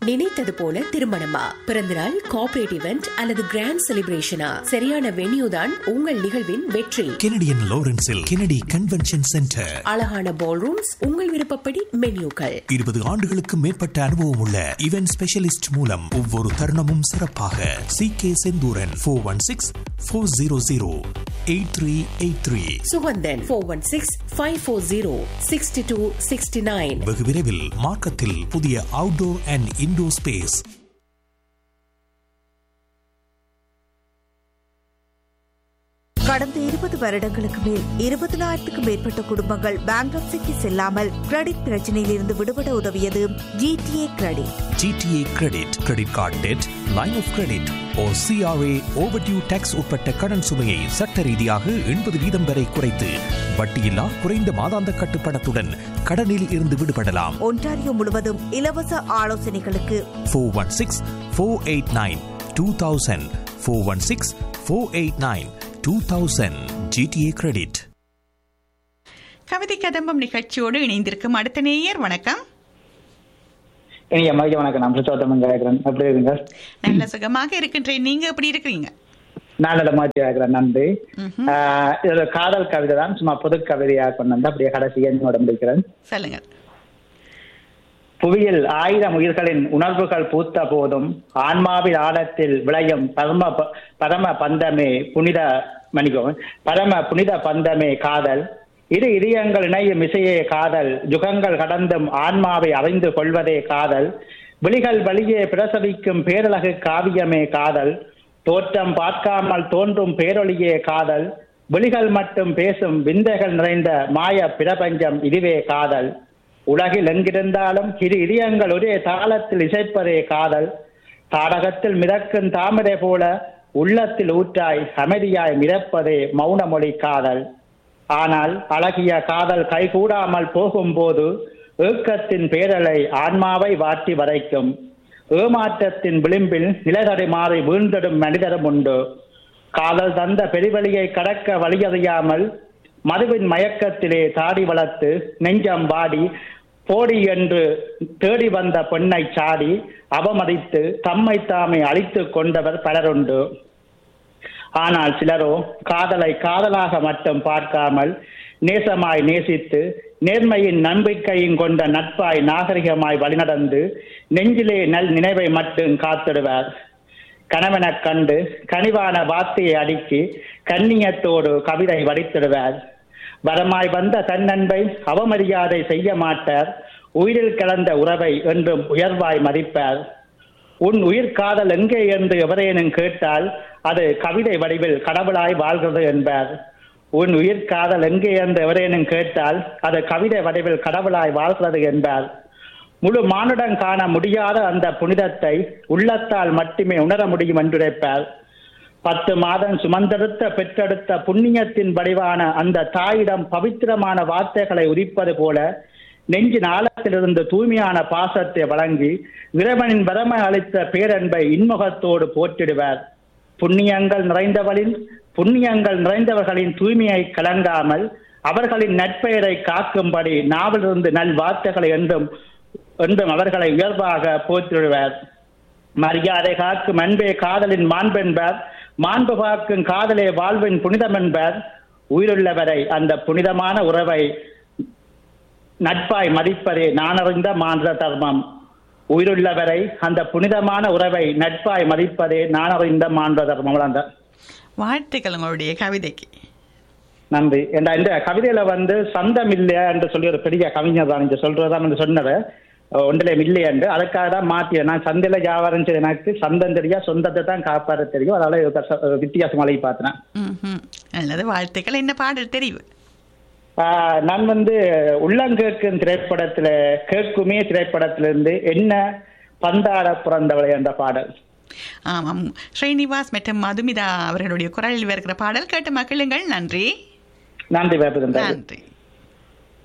நினைத்தது போல திருமணமா பிறந்தநாள் கார்ப்பரேட் இவெண்ட் அல்லது கிராண்ட் செலிப்ரேஷனா சரியான வென்யூ தான் உங்கள் நிகழ்வின் வெற்றி கெனடியன் லாரன்ஸில் கெனடி கன்வென்ஷன் சென்டர் அழகான பால் ரூம்ஸ் உங்கள் விருப்பப்படி மென்யூக்கள் இருபது ஆண்டுகளுக்கு மேற்பட்ட அனுபவம் உள்ள இவென்ட் ஸ்பெஷலிஸ்ட் மூலம் ஒவ்வொரு தருணமும் சிறப்பாக C K Senthooran four one six four zero zero eight three eight three Suganthan four one six five four zero sixty two sixty nine வெகு விரைவில் மார்க்கத்தில் புதிய அவுட்டோர் அண்ட் இன்டோர் ஸ்பேஸ் கடந்த இருபது வருடங்களுக்கு மேல் இருபதனாயிரத்துக்கும் மேற்பட்ட குடும்பங்கள் பேங்க்ரப்சிக்கு செல்லாமல் கிரெடிட் பிரச்சனையில் இருந்து விடுபட உதவியது GTA credit GTA credit credit card debt line of credit ஓ சிஆர்ஏ ஓவர்டியூ டேக்ஸ் உட்பட்ட கடன் சுமையை சட்ட ரீதியாக எண்பது வீதம் வரை குறைத்து வட்டியில்லா குறைந்த மாதாந்த கட்டுப்பணத்துடன் கடனில் இருந்து விடுபடலாம் ஒன்டாரியோ முழுவதும் இலவச ஆலோசனைகளுக்கு four one six four eight nine two thousand four one six four eight nine two thousand GTA credit கவிதை கதம்பம் நிகழ்ச்சியோடு இணைந்திருக்கும் அடுத்த நேயர் வணக்கம் இனிய மதிய வணக்கம் நான் பிரச்சோத்தமன் கேட்கிறேன் எப்படி இருக்குங்க நல்ல சுகமாக இருக்கின்றேன் நீங்க எப்படி இருக்கிறீங்க நான் நல்ல மாதிரி கேட்கிறேன் நன்றி ஆஹ் இது ஒரு காதல் கவிதை தான் சும்மா பொது கவிதையா கொண்டு வந்து அப்படியே கடைசி என்னோட முடிக்கிறேன் சொல்லுங்க புவியில் ஆயிரம் உயிர்களின் உணர்வுகள் பூத்த போதும் ஆன்மாவில் ஆழத்தில் விளையும் பரம ப- பரம பந்தமே புனித மணிகம் பரம புனித பந்தமே காதல் இரு இதயங்கள் இணையும் இசையே காதல் யுகங்கள் கடந்தும் ஆன்மாவை அறிந்து கொள்வதே காதல் விழிகள் வழியே பிரசவிக்கும் பேரழகு காவியமே காதல் தோற்றம் பார்க்காமல் தோன்றும் பேரொளியே காதல் விழிகள் மட்டும் பேசும் விந்தைகள் நிறைந்த மாய பிரபஞ்சம் இதுவே காதல் உலகில் எங்கிருந்தாலும் இரு இதயங்கள் ஒரே தாளத்தில் இசைப்பதே காதல் தாடகத்தில் மிதக்கும் தாமரை போல உள்ளத்தில் ஊற்றாய் அமைதியாய் மிதப்பதே மௌனமொழி காதல் ஆனால் அழகிய காதல் கைகூடாமல் போகும்போது ஏக்கத்தின் பேரலை ஆன்மாவை வாட்டி வதைக்கும் ஏமாற்றத்தின் விளிம்பில் நிலதடை மாறி வீழ்ந்திடும் மனிதரும் உண்டு காதல் தந்த பெருவழியை கடக்க வழியறியாமல் மதுவின் மயக்கத்திலே தாடி வளர்த்து நெஞ்சம் வாடி போடி என்று தேடி வந்த பெண்ணை சாடி அவமதித்து தம்மை தாமே அழித்துக் கொண்டவர் பலருண்டு ஆனால் சிலரோ காதலை காதலாக மட்டும் பார்க்காமல் நேசமாய் நேசித்து நேர்மையின் நம்பிக்கையும் கொண்ட நட்பாய் நாகரிகமாய் வழிநடந்து நெஞ்சிலே நல் நினைவை மட்டும் காத்திடுவார் கணவனைக் கண்டு கனிவான வார்த்தையை அடுக்கி கண்ணியத்தோடு கவிதை வடித்திடுவார் வரமாய் வந்த தன்னன்பை அவமரியாதை செய்ய மாட்டார் உயிரில் கலந்த உறவை என்றும் உயர்வாய் மதிப்பார் உன் உயிர் காதல் எங்கே என்று எவரேனும் கேட்டால் அது கவிதை வடிவில் கடவுளாய் வாழ்கிறது என்பார் உன் உயிர் காதல் எங்கே என்று எவரேனும் கேட்டால் அது கவிதை வடிவில் கடவுளாய் வாழ்கிறது என்பார் முழு மானுடன் காண முடியாத அந்த புனிதத்தை உள்ளத்தால் மட்டுமே உணர முடியும் என்றுரைப்பார் பத்து மாதம் சுமந்தெடுத்த பெற்றெடுத்த புண்ணியத்தின் வடிவான அந்த தாயிடம் பவித்திரமான வார்த்தைகளை உரிப்பது போல நெஞ்சின் ஆழத்திலிருந்து தூய்மையான பாசத்தை வழங்கி இறைவனின் வரம அளித்த பேரன்பை இன்முகத்தோடு போற்றிடுவார் புண்ணியங்கள் நிறைந்தவளின் புண்ணியங்கள் நிறைந்தவர்களின் தூய்மையை கலங்காமல் அவர்களின் நட்பெயரை காக்கும்படி நாவிலிருந்து நல் வார்த்தைகளை என்றும் என்றும் அவர்களை உயர்வாக போற்றிடுவார் மரியாதை காக்கும் அன்பே காதலின் மாண்பென்பர் மாண்பு காக்கும் காதலே வாழ்வின் புனிதம் என்பர் உயிருள்ளவரை அந்த புனிதமான உறவை நட்பாய் மதிப்பதே நானறிந்த மாநில தர்மம் உயிருள்ளவரை அந்த புனிதமான உறவை நட்பாய் மதிப்பதே நானறிந்த மாநில தர்மம் அந்த வாழ்த்துக்கள் உங்களுடைய கவிதைக்கு நன்றி இந்த இந்த கவிதையில வந்து சந்தம் இல்லையா என்று சொல்லி ஒரு பெரிய கவிஞர் தான் இங்க சொல்றதான் வந்து சொன்னவர் ஒன்றிலே இல்லை என்று அதுக்காக தான் மாத்திய நான் சந்தையில வியாபாரம் செய்த எனக்கு சந்தம் தெரியா சொந்தத்தை தான் காப்பாற்ற தெரியும் அதனால இது ச- வித்தியாசம் அழகி பார்த்தேன் ம்ஹும். நல்லது வாழ்த்துக்கள் என்ன பாடல் தெரிவு ஆஹ் நான் வந்து உள்ளங்கேக்கும் திரைப்படத்துல கேட்குமே திரைப்படத்திலிருந்து என்ன பந்தாட பிறந்தவளை என்ற பாடல் ஆமாம் ஸ்ரீனிவாஸ் மற்றும் மதுமிதா அவர்களுடைய குரலில் வருகிற பாடல் கேட்டு மகிழுங்கள் நன்றி நன்றி வேப்பதன் நன்றி